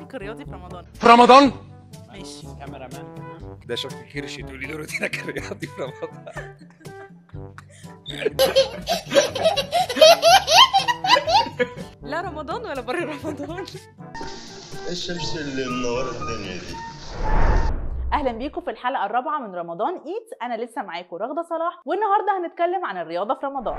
روتينك الرياضي في رمضان في رمضان ماشي كاميرا مان ده شكل كرش تقولي له روتينك الرياضي في رمضان لا رمضان ولا بره رمضان الشمس اللي منورة الدنيا دي اهلا بيكم في الحلقه الرابعه من رمضان ايت انا لسه معاكم رغده صلاح والنهارده هنتكلم عن الرياضه في رمضان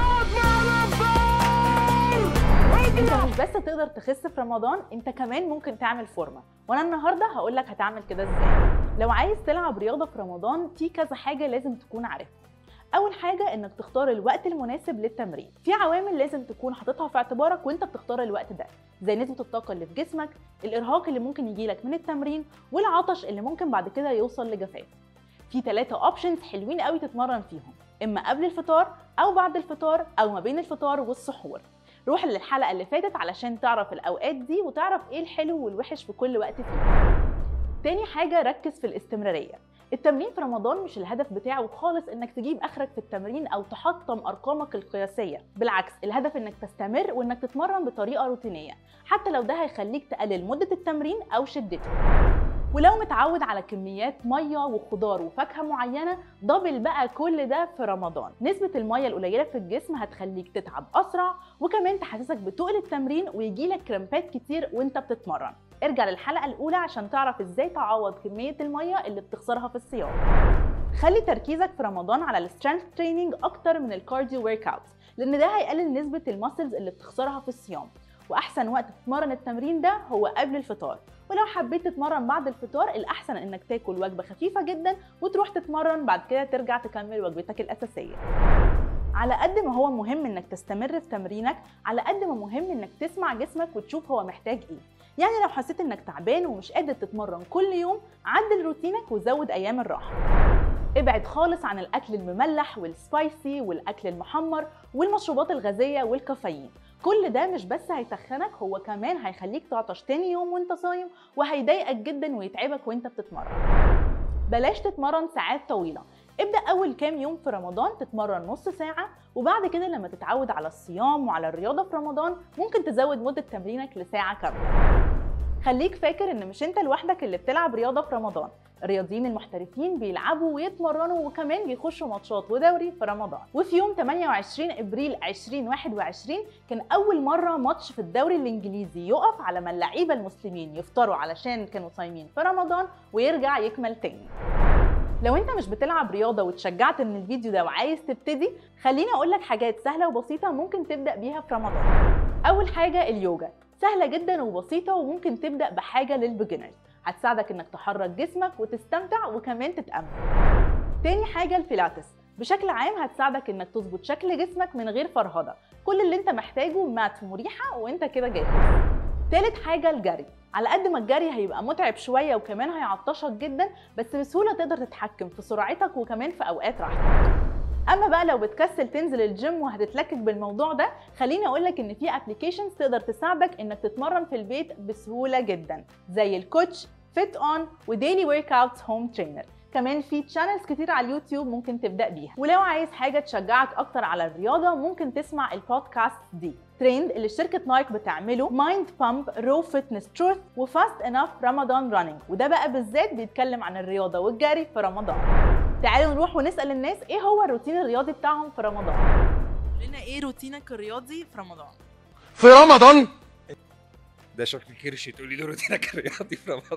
انت مش بس تقدر تخس في رمضان انت كمان ممكن تعمل فورمه وانا النهارده هقول لك هتعمل كده ازاي لو عايز تلعب رياضه في رمضان في كذا حاجه لازم تكون عارفها اول حاجه انك تختار الوقت المناسب للتمرين في عوامل لازم تكون حاططها في اعتبارك وانت بتختار الوقت ده زي نسبه الطاقه اللي في جسمك الارهاق اللي ممكن يجيلك من التمرين والعطش اللي ممكن بعد كده يوصل لجفاف في ثلاثة اوبشنز حلوين قوي تتمرن فيهم اما قبل الفطار او بعد الفطار او ما بين الفطار والسحور روح للحلقه اللي فاتت علشان تعرف الاوقات دي وتعرف ايه الحلو والوحش في كل وقت فيه تاني حاجه ركز في الاستمراريه التمرين في رمضان مش الهدف بتاعه خالص انك تجيب اخرك في التمرين او تحطم ارقامك القياسيه بالعكس الهدف انك تستمر وانك تتمرن بطريقه روتينيه حتى لو ده هيخليك تقلل مده التمرين او شدته ولو متعود على كميات ميه وخضار وفاكهه معينه دبل بقى كل ده في رمضان نسبه الميه القليله في الجسم هتخليك تتعب اسرع وكمان تحسسك بتقل التمرين ويجيلك كرامبات كتير وانت بتتمرن ارجع للحلقه الاولى عشان تعرف ازاي تعوض كميه الميه اللي بتخسرها في الصيام خلي تركيزك في رمضان على السترينث تريننج اكتر من الكارديو ورك اوت لان ده هيقلل نسبه المسلز اللي بتخسرها في الصيام واحسن وقت تتمرن التمرين ده هو قبل الفطار ولو حبيت تتمرن بعد الفطار الاحسن انك تاكل وجبه خفيفه جدا وتروح تتمرن بعد كده ترجع تكمل وجبتك الاساسيه على قد ما هو مهم انك تستمر في تمرينك على قد ما مهم انك تسمع جسمك وتشوف هو محتاج ايه يعني لو حسيت انك تعبان ومش قادر تتمرن كل يوم عدل روتينك وزود ايام الراحه ابعد خالص عن الاكل المملح والسبايسي والاكل المحمر والمشروبات الغازيه والكافيين كل ده مش بس هيتخنك هو كمان هيخليك تعطش تاني يوم وانت صايم وهيضايقك جدا ويتعبك وانت بتتمرن بلاش تتمرن ساعات طويله ابدا اول كام يوم في رمضان تتمرن نص ساعه وبعد كده لما تتعود على الصيام وعلى الرياضه في رمضان ممكن تزود مده تمرينك لساعه كامله خليك فاكر ان مش انت لوحدك اللي بتلعب رياضه في رمضان الرياضيين المحترفين بيلعبوا ويتمرنوا وكمان بيخشوا ماتشات ودوري في رمضان وفي يوم 28 ابريل 2021 كان اول مره ماتش في الدوري الانجليزي يقف على ما اللعيبه المسلمين يفطروا علشان كانوا صايمين في رمضان ويرجع يكمل تاني لو انت مش بتلعب رياضه واتشجعت من الفيديو ده وعايز تبتدي خليني اقول لك حاجات سهله وبسيطه ممكن تبدا بيها في رمضان اول حاجه اليوجا سهله جدا وبسيطه وممكن تبدا بحاجه للبيجنرز هتساعدك انك تحرك جسمك وتستمتع وكمان تتامل تاني حاجه البيلاتس بشكل عام هتساعدك انك تظبط شكل جسمك من غير فرهضه كل اللي انت محتاجه مات مريحه وانت كده جاهز تالت حاجه الجري على قد ما الجري هيبقى متعب شويه وكمان هيعطشك جدا بس بسهوله تقدر تتحكم في سرعتك وكمان في اوقات راحتك اما بقى لو بتكسل تنزل الجيم وهتتلكك بالموضوع ده خليني اقول لك ان في ابلكيشنز تقدر تساعدك انك تتمرن في البيت بسهوله جدا زي الكوتش فيت اون وديلي ورك اوت هوم ترينر كمان في تشانلز كتير على اليوتيوب ممكن تبدا بيها ولو عايز حاجه تشجعك اكتر على الرياضه ممكن تسمع البودكاست دي ترند اللي شركه نايك بتعمله مايند بامب رو فيتنس تروث وفاست انف رمضان رانينج وده بقى بالذات بيتكلم عن الرياضه والجري في رمضان تعالوا نروح ونسال الناس ايه هو الروتين الرياضي بتاعهم في رمضان لنا ايه روتينك الرياضي في رمضان في رمضان ده شكل كرش تقولي له روتينك الرياضي في رمضان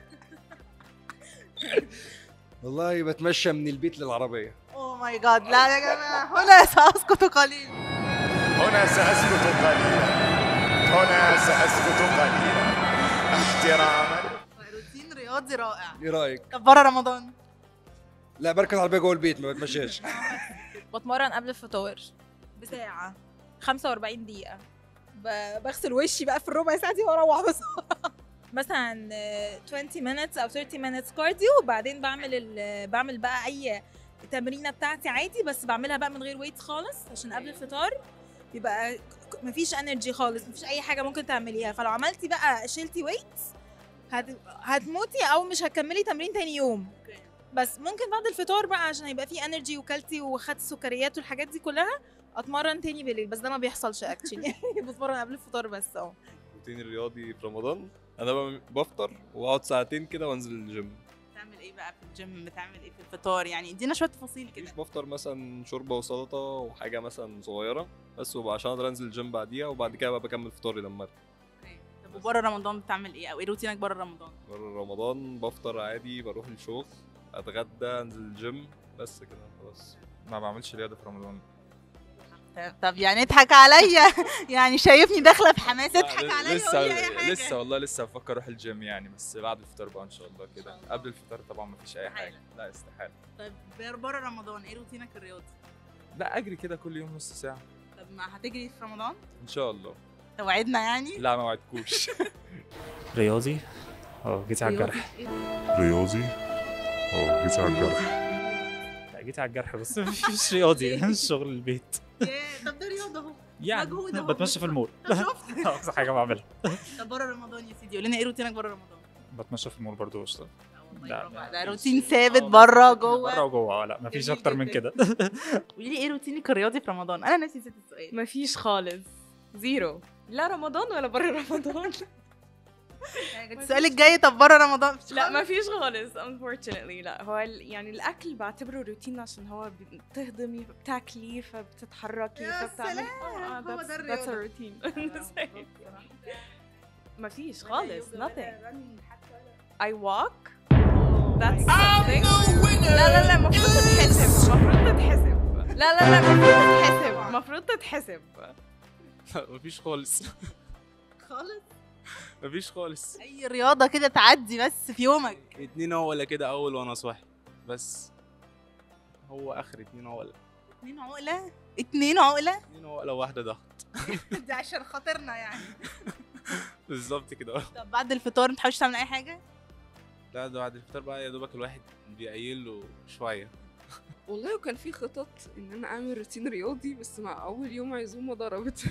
والله بتمشى من البيت للعربيه اوه ماي جاد لا يا جماعه هنا ساسكت قليلا هنا سأسكت قليلا هنا سأسكت قليلا احتراما روتين رياضي رائع ايه رايك طب بره رمضان لا بركز العربيه جوه البيت ما بتمشاش بتمرن قبل الفطار بساعة 45 دقيقة ب- بغسل وشي بقى في الربع ساعة دي واروح بس مثلا آه، 20 minutes او 30 minutes كارديو وبعدين بعمل ال- بعمل بقى اي تمرينه بتاعتي عادي بس بعملها بقى من غير ويت خالص عشان قبل الفطار بيبقى ك- مفيش انرجي خالص مفيش اي حاجه ممكن تعمليها فلو عملتي بقى شلتي ويت هت... هتموتي او مش هتكملي تمرين تاني يوم بس ممكن بعد الفطار بقى عشان هيبقى فيه انرجي وكلتي وخدت سكريات والحاجات دي كلها اتمرن تاني بالليل بس ده ما بيحصلش اكشلي بتمرن قبل الفطار بس اه روتيني الرياضي في رمضان انا ب- بفطر واقعد ساعتين كده وانزل الجيم بتعمل ايه بقى في الجيم بتعمل ايه في الفطار يعني ادينا شويه تفاصيل كده مش بفطر مثلا شوربه وسلطه وحاجه مثلا صغيره بس وبقى عشان اقدر انزل الجيم بعديها وبعد كده بقى بكمل فطاري لما ارجع أوكي. طب وبره رمضان بتعمل ايه او ايه روتينك بره رمضان بره رمضان بفطر عادي بروح الشغل اتغدى انزل الجيم بس كده خلاص ما بعملش رياضه في رمضان طب- طب يعني اضحك عليا يعني شايفني داخله في حماس اضحك عليا لسه قولي اي حاجه لسه والله لسه بفكر اروح الجيم يعني بس بعد الفطار بقى ان شاء الله كده قبل الفطار طبعا ما فيش اي حاجه استحالة. لا استحاله طيب بره رمضان ايه روتينك الرياضي لا اجري كده كل يوم نص ساعه طب ما هتجري في رمضان ان شاء الله توعدنا يعني لا ما وعدكوش رياضي اه جيت على الجرح رياضي اه جيت على الجرح لا جيت على الجرح بس مش رياضي شغل البيت ياه، طب ده رياضه اهو يعني مجهود أهو. بتمشى في المول طب شفت اقصى حاجه بعملها طب بره رمضان يا سيدي قول لنا ايه روتينك بره رمضان بتمشى في المول برضه قشطه والله لا، برافو لا. عليك. ده روتين ثابت بره جوه بره وجوه لا مفيش جميل اكتر من جداً. كده قولي لي ايه روتينك الرياضي في رمضان انا ناسي نسيت السؤال مفيش خالص زيرو لا رمضان ولا بره رمضان السؤال الجاي طب بره رمضان مفيش لا خالص؟ مفيش خالص unfortunately لا هو ال- يعني الاكل بعتبره روتين عشان هو بتهضمي فبتاكلي فبتتحركي يا فبتعملي سلام، هو ده that's الرياضة. a routine مفيش خالص nothing I walk that's something لا لا لا المفروض تتحسب المفروض تتحسب لا لا لا المفروض تتحسب المفروض تتحسب مفيش خالص خالص مفيش خالص اي رياضه كده تعدي بس في يومك اتنين عقله كده اول وانا صاحي بس هو اخر اتنين عقله اتنين عقله اتنين عقله اتنين عقله واحده ضغط دي عشان خاطرنا يعني بالظبط كده طب بعد الفطار ما تحاولش تعمل اي حاجه لا ده بعد الفطار بقى يا دوبك الواحد بيقيل له شويه والله وكان في خطط ان انا اعمل روتين رياضي بس مع اول يوم عزومه ضربت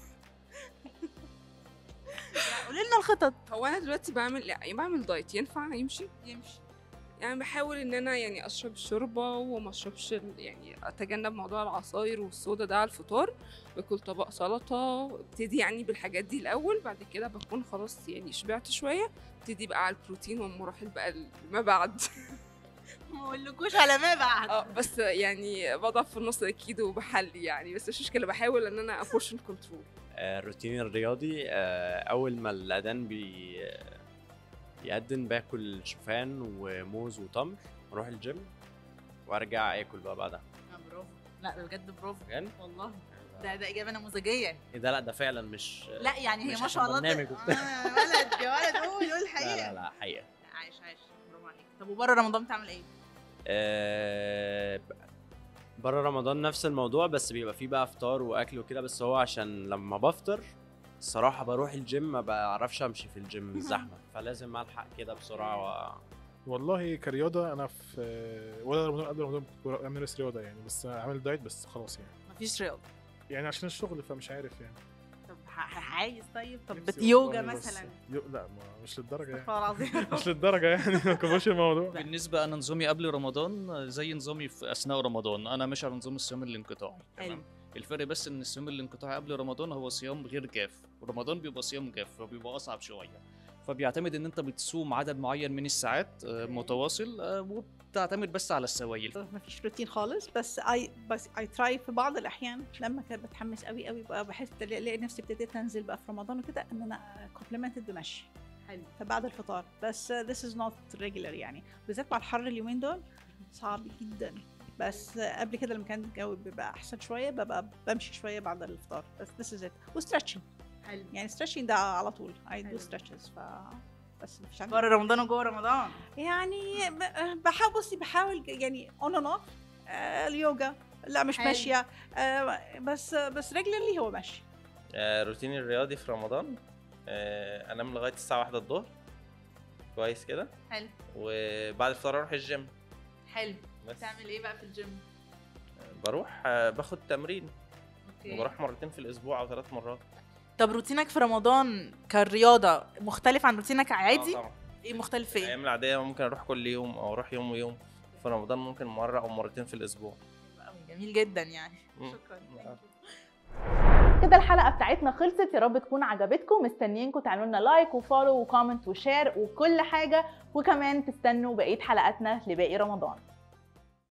قولي لنا الخطط هو انا دلوقتي بعمل يعني بعمل دايت ينفع يمشي يمشي يعني بحاول ان انا يعني اشرب الشوربه وما اشربش ال- يعني اتجنب موضوع العصاير والصودا ده على الفطار باكل طبق سلطه ابتدي يعني بالحاجات دي الاول بعد كده بكون خلاص يعني شبعت شويه ابتدي بقى على البروتين والمراحل بقى ما بعد ما اقولكوش على ما بعد اه بس يعني بضع في النص اكيد وبحلي يعني بس مش مشكله بحاول ان انا ابورشن كنترول آه، روتيني الرياضي آه، اول ما الاذان بي يأذن باكل شوفان وموز وتمر اروح الجيم وارجع اكل بقى بعدها آه، برافو لا ده بجد برافو بجد؟ والله ده ده اجابه نموذجيه ايه ده لا ده فعلا مش لا يعني هي مش ما عشان شاء الله برنامج ت- وبتاع. آه، يا ولد يا ولد قول قول لا الحقيقه لا لا حقيقة لا، عايش عايش برافو عليك طب وبره رمضان بتعمل ايه؟ آه، بره رمضان نفس الموضوع بس بيبقى فيه بقى فطار واكل وكده بس هو عشان لما بفطر الصراحة بروح الجيم ما بعرفش امشي في الجيم زحمة فلازم الحق كده بسرعة و... والله كرياضه انا في ولا رمضان قبل رمضان كنت بمارس رياضه يعني بس عامل دايت بس خلاص يعني مفيش رياضه يعني عشان الشغل فمش عارف يعني طب ح- ح- عايز طيب طب نفسي بت- يوجا والله بس- مثلا يو... لا ما مش للدرجه يعني استغفر الله العظيم مش للدرجه يعني ما كبرش الموضوع بالنسبه انا نظامي قبل رمضان زي نظامي في اثناء رمضان انا ماشي على نظام الصيام الانقطاعي حلو. تمام الفرق بس ان الصيام الانقطاعي قبل رمضان هو صيام غير جاف ورمضان بيبقى صيام جاف فبيبقى اصعب شويه فبيعتمد ان انت بتصوم عدد معين من الساعات آه، متواصل آه، وبتعتمد بس على السوائل مفيش روتين خالص بس اي بس اي تراي في بعض الاحيان لما كنت بتحمس قوي قوي بقى بحس الاقي نفسي ابتديت انزل بقى في رمضان وكده ان انا كومبلمنتد بمشي حلو فبعد الفطار بس this is not regular يعني بالذات مع الحر اليومين دول صعب جدا بس قبل كده لما كان الجو بيبقى احسن شويه ببقى بمشي شويه بعد الفطار بس this is it وستريتشنج حلو يعني ستريتشنج ده على طول I حلو. do stretches ف بس مش عندي بره رمضان وجوه رمضان يعني ب- بحاول بصي بحاول يعني اون اند اوف اليوجا لا مش حلو. ماشيه آه، بس بس ريجلرلي هو ماشي آه، روتيني الرياضي في رمضان آه، انام لغايه الساعه واحدة الظهر كويس كده حلو وبعد الفطار اروح الجيم حلو بس بتعمل ايه بقى في الجيم؟ بروح آه، باخد تمرين اوكي وبروح مرتين في الاسبوع او ثلاث مرات طب روتينك في رمضان كرياضه مختلف عن روتينك عادي؟ آه، طبعا ايه مختلف في ايه؟ الايام العاديه ممكن اروح كل يوم او اروح يوم ويوم في رمضان ممكن مره او مرتين في الاسبوع جميل جدا يعني مم. شكرا آه. كده الحلقه بتاعتنا خلصت يا رب تكون عجبتكم مستنيينكم تعملوا لنا لايك وفولو وكومنت وشير وكل حاجه وكمان تستنوا بقيه حلقاتنا لباقي رمضان